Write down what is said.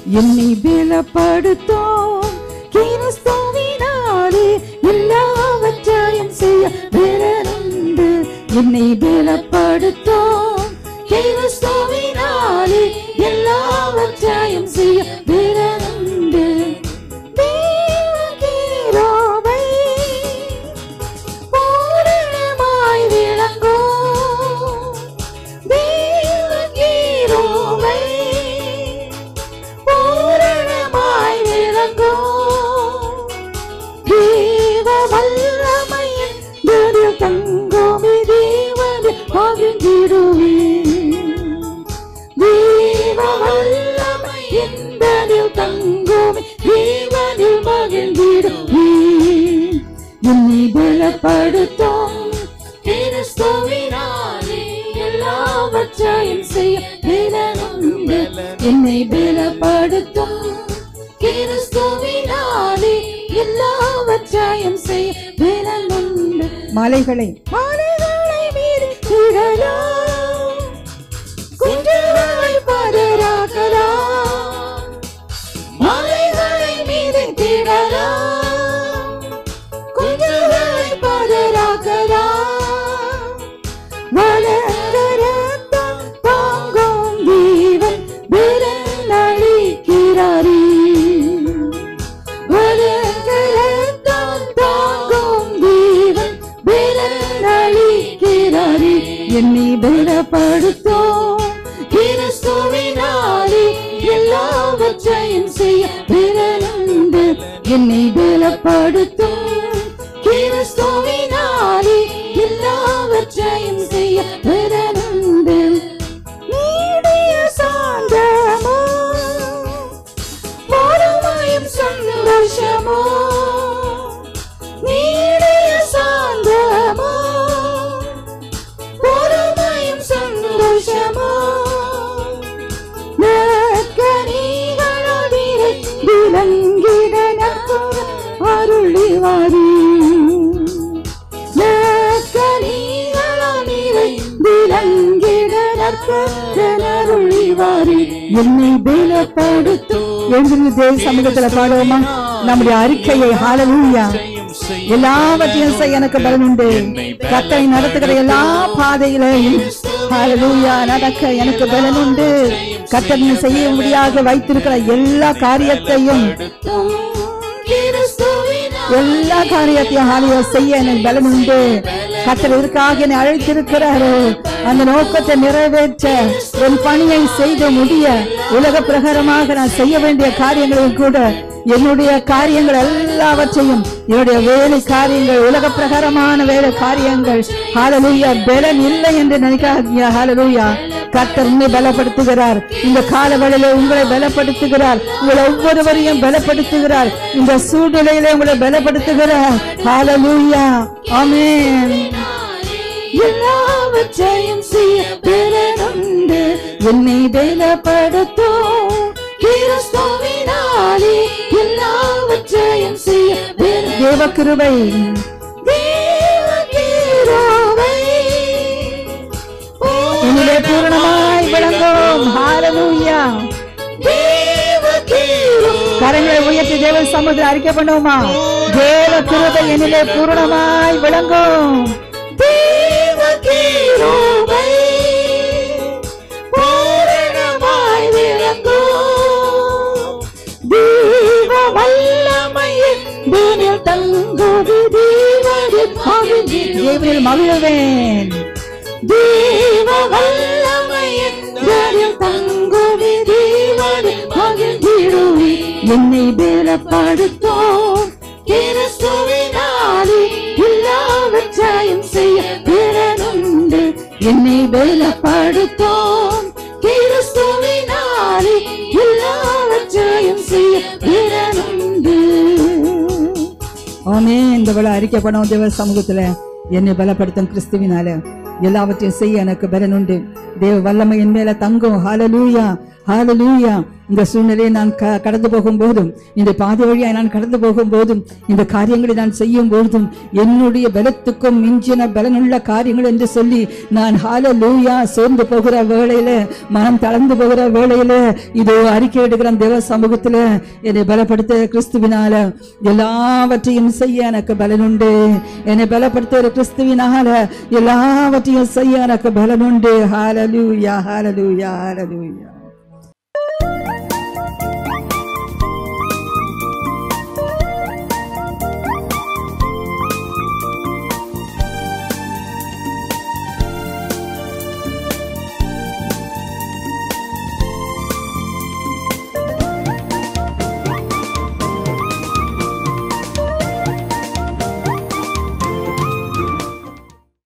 என்னை பலப்படுத்தும் கிறிஸ்துவினாலே எல்லாவற்றையும் செய்ய பெறனுண்டு என்னை பலப்படுத்தும் கிறிஸ்துவினாலே எல்லாவற்றையும் செய்ய பெறனுண்டு தேவகீரோவை பூரணமாய் விளங்கும் தேவகீரோவை பூரணமாய் விளங்கும் தேவ வல்லமையின் குரு தங்கோமி தேவனை மகிழ்ந்திடுவே தேவ வல்லமை என்பதில் தங்கோமி தேவனில் மகிழ்ந்திடுவே என்னை பலப்படுத்தும் கிறிஸ்துவினாலே எல்லாவற்றையும் செய்ய பலனுண்டு என்னை பலப்படுத்தும் கிறிஸ்துவினாலே எல்லாவற்றையும் செய்ய பலனுண்டு மலைகளை மலைகளை மீறி விடலாம் குன்றுகளை பாதுகாக்கலாம் மலைகளை மீறி திடலாம் குன்றுகளை பாதுகாக்கலாம் வளர்ந்தரத்தம் தாங்கும் தேவன் விரலளிக்கிறாரே வளர்ந்தரத்தம் தாங்கும் தேவன் விரலளிக்கிறாரே என்னை பலப்படுத்தும் கிறிஸ்துவினாலே எல்லாவற்றையும் செய்ய விரலுண்டு என்னை பலப்படுத்தும் கிறிஸ்துவினாலே எல்லாவற்றையும் செய்ய விரலுண்டு நீடிய சாந்தமோ பொறுமையும் சந்தோஷமோ நீடிய சாந்தமோ பொறுமையும் சந்தோஷமோ நற்கனிகளோடிரை விளங்கிட நற்குண அருளிவாரி நற்கனிகளோடிரை விளங்கிட நற்குண அருளிவாரி என்னை பலப்படுத்தும் எழுந்து தேவ சமூகத்துல பாடுவோமா நம்முடைய அறிக்கையை ஹalleluya எல்லாவற்றையும் செய்ய எனக்கு பலன் உண்டு கத்தரை நடத்துகிற எல்லா பாதைகளையும் ஹalleluya நடக்க எனக்கு பலன் உண்டு கத்தர் செய்ய முடியாத வைத்திருக்கிற எல்லா காரியத்தையும் எல்லா காரியத்தையும் ஹாலியா செய்ய எனக்கு பலன் உண்டு கத்தர் இதற்காக என்னை அழைத்திருக்கிறாரு அந்த நோக்கத்தை நிறைவேற்ற என் பணியை செய்து முடிய உலக பிரகாரமாக நான் செய்ய வேண்டிய காரியங்களையும் கூட என்னுடைய காரியங்கள் எல்லாவற்றையும் என்னுடைய வேலை காரியங்கள் உலக பிரகாரமான வேலை காரியங்கள் ஹalleluya பலன் இல்லை என்று நினைக்காதீங்க ஹalleluya கர்த்தர் உன்னை பலப்படுத்துகிறார் இந்த காலவெளியில உங்களை பலப்படுத்துகிறார் உங்களை ஒவ்வொருவரையும் பலப்படுத்துகிறார் இந்த சூழ்நிலையில உங்களை பலப்படுத்துகிறார் ஹalleluya ஆமென் எல்லாவற்றையும் செய்ய பெறனுண்டு என்னை பலப்படுத்தும் கிறிஸ்துவினாலே எல்லாவற்றையும் செய்ய பெற- தேவ கிருபை தேவ கிருபை என்னிலே பூரணமாய் விளங்கும் ஹalleluya கரங்களை உயர்த்தி தேவ சமுதிரம் அறிக்கை பண்ணுவோமா தேவ கிருபை என்னிலே பூரணமாய் விளங்கும் தேவ கிருபை பூரணமாய் விளங்கும் தேவ வல்லமையின் தேனில் தங்குது தேவனில் மகிழ்ச்சி தேவனில் மகிழ்வேன் தேவ வல்லமையின் தேனில் தங்குது தேவனில் மகிழ்ந்திடுவே என்னை பலப்படுத்தும் கிறிஸ்துவினாலே எல்லாவற்றையும் செய்ய பிறனுண்டு என்னை பலப்படுத்தும் கிறிஸ்துவினாலே எல்லாவற்றையும் செய்ய பிறனுண்டு ஆமே இந்த விழா அறிக்கை பண்ணும் தேவ சமூகத்துல என்னை பலப்படுத்தும் கிறிஸ்துவினால எல்லாவற்றையும் செய்ய எனக்கு பலன் உண்டு தேவ வல்லமை என் மேல தங்கும் ஹalleluya ஹalleluya இந்த சூழ்நிலையை நான் க- கடந்து போகும் போதும் இந்த பாதை வழியாய் நான் கடந்து போகும் போதும் இந்த காரியங்களை நான் செய்யும் பொழுதும் என்னுடைய பலத்துக்கும் மிஞ்சின பலனுள்ள காரியங்கள் என்று சொல்லி நான் ஹalleluya சோர்ந்து போகிற வேளையில மனம் தளர்ந்து போகிற வேளையில இதோ அறிக்கை எடுக்கிற தேவ சமூகத்துல என்னை பலப்படுத்த கிறிஸ்துவினால எல்லாவற்றையும் செய்ய எனக்கு பலனுண்டு என்னை பலப்படுத்துகிற கிறிஸ்துவினால எல்லாவற்றையும் செய்ய எனக்கு பலனுண்டு ஹalleluya ஹalleluya ஹalleluya